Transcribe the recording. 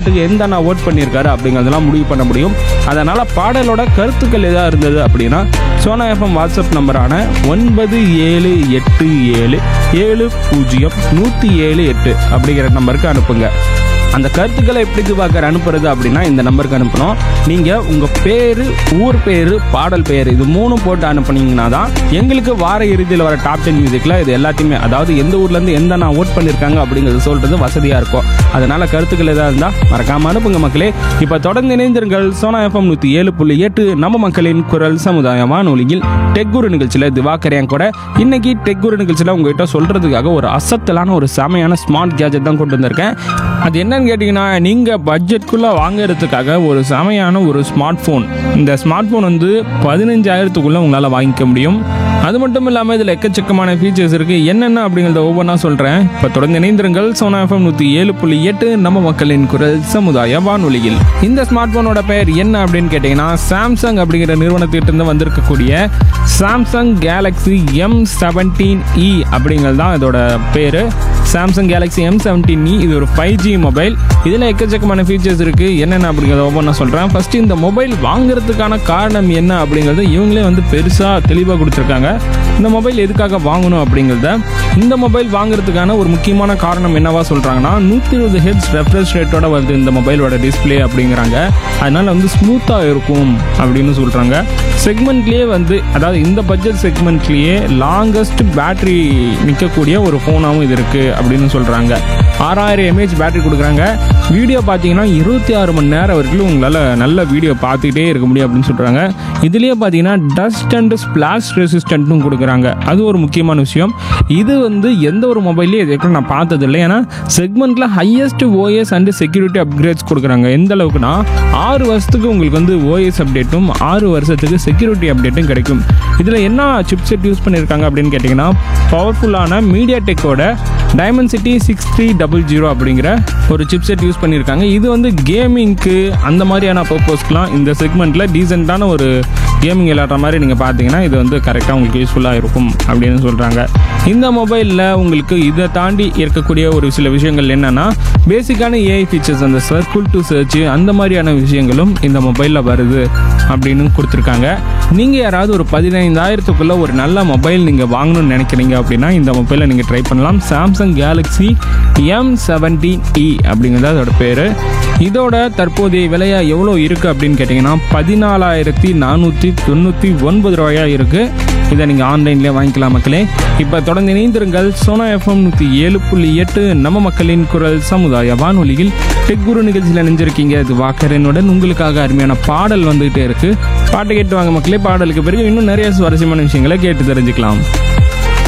பாட்டுக்கு எந்த அண்ணா ஓட் பண்ணியிருக்காரு அப்படிங்கிறதெல்லாம் முடிவு பண்ண முடியும் அதனால் பாடலோட கருத்துக்கள் எதாக இருந்தது அப்படின்னா சோனா எஃப்எம் வாட்ஸ்அப் நம்பரான ஒன்பது ஏழு எட்டு ஏழு ஏழு பூஜ்ஜியம் நூற்றி ஏழு எட்டு அப்படிங்கிற நம்பருக்கு அனுப்புங்க அந்த கருத்துக்களை எப்படி பார்க்குற அனுப்புறது அப்படின்னா இந்த நம்பருக்கு அனுப்பணும் நீங்கள் உங்கள் பேர் ஊர் பேர் பாடல் பேர் இது மூணும் போட்டு அனுப்புனீங்கன்னா தான் எங்களுக்கு வார இறுதியில் வர டாப் டென் மியூசிக்கில் இது எல்லாத்தையுமே அதாவது எந்த ஊர்லேருந்து எந்த நான் ஓட் பண்ணியிருக்காங்க அப்படிங்கிறது சொல்கிறது வசதியாக இருக்கும் அதனால் கருத்துக்கள் எதாவது இருந்தால் மறக்காமல் அனுப்புங்க மக்களே இப்போ தொடர்ந்து இணைந்திருங்கள் சோனா எஃப்எம் நூற்றி ஏழு புள்ளி எட்டு நம்ம மக்களின் குரல் சமுதாய வானொலியில் டெக்குரு நிகழ்ச்சியில் திவாகரையன் கூட இன்னைக்கு டெக்குரு நிகழ்ச்சியில் உங்ககிட்ட சொல்கிறதுக்காக ஒரு அசத்தலான ஒரு செமையான ஸ்மார்ட் கேஜெட் தான் கொண்டு வந்திருக்கேன் அது என்னன்னு கேட்டிங்கன்னா நீங்கள் பட்ஜெட்குள்ளே வாங்குறதுக்காக ஒரு செமையான ஒரு ஸ்மார்ட் ஃபோன் இந்த ஸ்மார்ட் ஃபோன் வந்து பதினஞ்சாயிரத்துக்குள்ளே உங்களால் வாங்கிக்க முடியும் அது மட்டும் இல்லாமல் இதில் எக்கச்சக்கமான ஃபீச்சர்ஸ் இருக்குது என்னென்ன அப்படிங்கிறத ஒவ்வொன்றா சொல்கிறேன் இப்போ தொடர்ந்து இணைந்திருங்கள் சோனா எஃப்எம் நூற்றி ஏழு புள்ளி எட்டு நம்ம மக்களின் குரல் சமுதாய வானொலியில் இந்த ஸ்மார்ட் ஃபோனோட பெயர் என்ன அப்படின்னு கேட்டிங்கன்னா சாம்சங் அப்படிங்கிற நிறுவனத்திட்டிருந்து வந்திருக்கக்கூடிய Samsung Galaxy M seventeen E அப்படிங்கிறது தான் இதோட பேர் Samsung Galaxy M seventeen E இது ஒரு ஃபைவ் ஜி மொபைல் இதில் எக்கச்சக்கமான ஃபீச்சர்ஸ் இருக்குது என்னென்ன அப்படிங்கிறத ஒவ்வொன்றா சொல்கிறேன் ஃபஸ்ட்டு இந்த மொபைல் வாங்குறதுக்கான காரணம் என்ன அப்படிங்கிறத இவங்களே வந்து பெருசாக தெளிவாக கொடுத்துருக்காங்க இந்த மொபைல் எதுக்காக வாங்கணும் அப்படிங்கிறத இந்த மொபைல் வாங்குறதுக்கான ஒரு முக்கியமான காரணம் என்னவா சொல்கிறாங்கன்னா நூற்றி இருபது ஹெட்ஸ் ரெஃப்ரெஷ் ரேட்டோட வருது இந்த மொபைலோட டிஸ்பிளே அப்படிங்கிறாங்க அதனால வந்து ஸ்மூத்தாக இருக்கும் அப்படின்னு சொல்கிறாங்க செக்மெண்ட்லேயே வந்து அதாவது இந்த பட்ஜெட் செக்மெண்ட்லேயே லாங்கஸ்ட் பேட்டரி நிற்கக்கூடிய ஒரு ஃபோனாகவும் இது இருக்குது அப்படின்னு சொல்கிறாங்க ஆறாயிரம் எம்ஏஹெச் பேட்டரி கொடுக்குறாங்க வீடியோ பார்த்தீங்கன்னா இருபத்தி ஆறு மணி நேரம் வரைக்கும் உங்களால் நல்ல வீடியோ பார்த்துக்கிட்டே இருக்க முடியும் அப்படின்னு சொல்கிறாங்க இதுலேயே பார்த்தீங்கன்னா டஸ்ட் அண்ட் ஸ்பிளாஷ் ரெசிஸ்டன்ட்டும் கொடுக்குறாங்க அது ஒரு முக்கியமான விஷயம் இது வந்து எந்த ஒரு மொபைல்லையும் இது வரைக்கும் நான் பார்த்தது இல்லை ஏன்னா செக்மெண்ட்டில் highest OS and security upgrades கொடுக்குறாங்க எந்த அளவுக்குனா ஆறு வருஷத்துக்கு உங்களுக்கு வந்து ஓஎஸ் அப்டேட்டும் ஆறு வருஷத்துக்கு செக்யூரிட்டி அப்டேட்டும் கிடைக்கும் இதில் என்ன சிப்செட் யூஸ் பண்ணியிருக்காங்க அப்படின்னு கேட்டிங்கன்னா பவர்ஃபுல்லான மீடியா டெக்கோட Dimensity six three double zero அப்படிங்கிற ஒரு சிப்செட் யூஸ் பண்ணியிருக்காங்க இது வந்து கேமிங்க்கு அந்த மாதிரியான பர்பஸ்க்குலாம் இந்த செக்மெண்ட்டில் டீசெண்டான ஒரு கேமிங் விளையாடுற மாதிரி நீங்கள் பார்த்தீங்கன்னா இது வந்து கரெக்டாக உங்களுக்கு யூஸ்ஃபுல்லாக இருக்கும் அப்படின்னு சொல்கிறாங்க இந்த மொபைலில் உங்களுக்கு இதை தாண்டி இருக்கக்கூடிய ஒரு சில விஷயங்கள் என்னென்னா பேசிக்கான ஏஐ ஃபீச்சர்ஸ் அந்த சர்க்கிள் டு சர்ச் அந்த மாதிரியான விஷயங்களும் இந்த மொபைலில் வருது அப்படின்னு கொடுத்துருக்காங்க நீங்கள் யாராவது ஒரு பதினைந்தாயிரத்துக்குள்ளே ஒரு நல்ல மொபைல் நீங்கள் வாங்கணும்னு நினைக்கிறீங்க அப்படின்னா இந்த மொபைலை நீங்கள் ட்ரை பண்ணலாம் Samsung Galaxy M seventeen E அப்படிங்கிறது அதோட பேர் இதோட தற்போதைய விலையா எவ்வளோ இருக்குது அப்படின்னு கேட்டிங்கன்னா பதினாலாயிரத்தி நானூற்றி தொண்ணூற்றி ஒன்பது ரூபாயா இருக்குது இதை நீங்கள் ஆன்லைன்லேயே வாங்கிக்கலாம் மக்களே இப்போ தொடர்ந்து இணைந்திருங்கள் சோனா எஃப்எம் நூற்றி ஏழு புள்ளி எட்டு நம்ம மக்களின் குரல் சமுதாய வானொலியில் டெக் குரு நிகழ்ச்சியில் நினைஞ்சிருக்கீங்க இது வாக்கரனுடன் உங்களுக்காக அருமையான பாடல் வந்துகிட்டே இருக்கு பாட்டை கேட்டு வாங்க மக்களே பாடலுக்கு பிறகு இன்னும் நிறைய சுவாரஸ்யமான விஷயங்களை கேட்டு தெரிஞ்சுக்கலாம்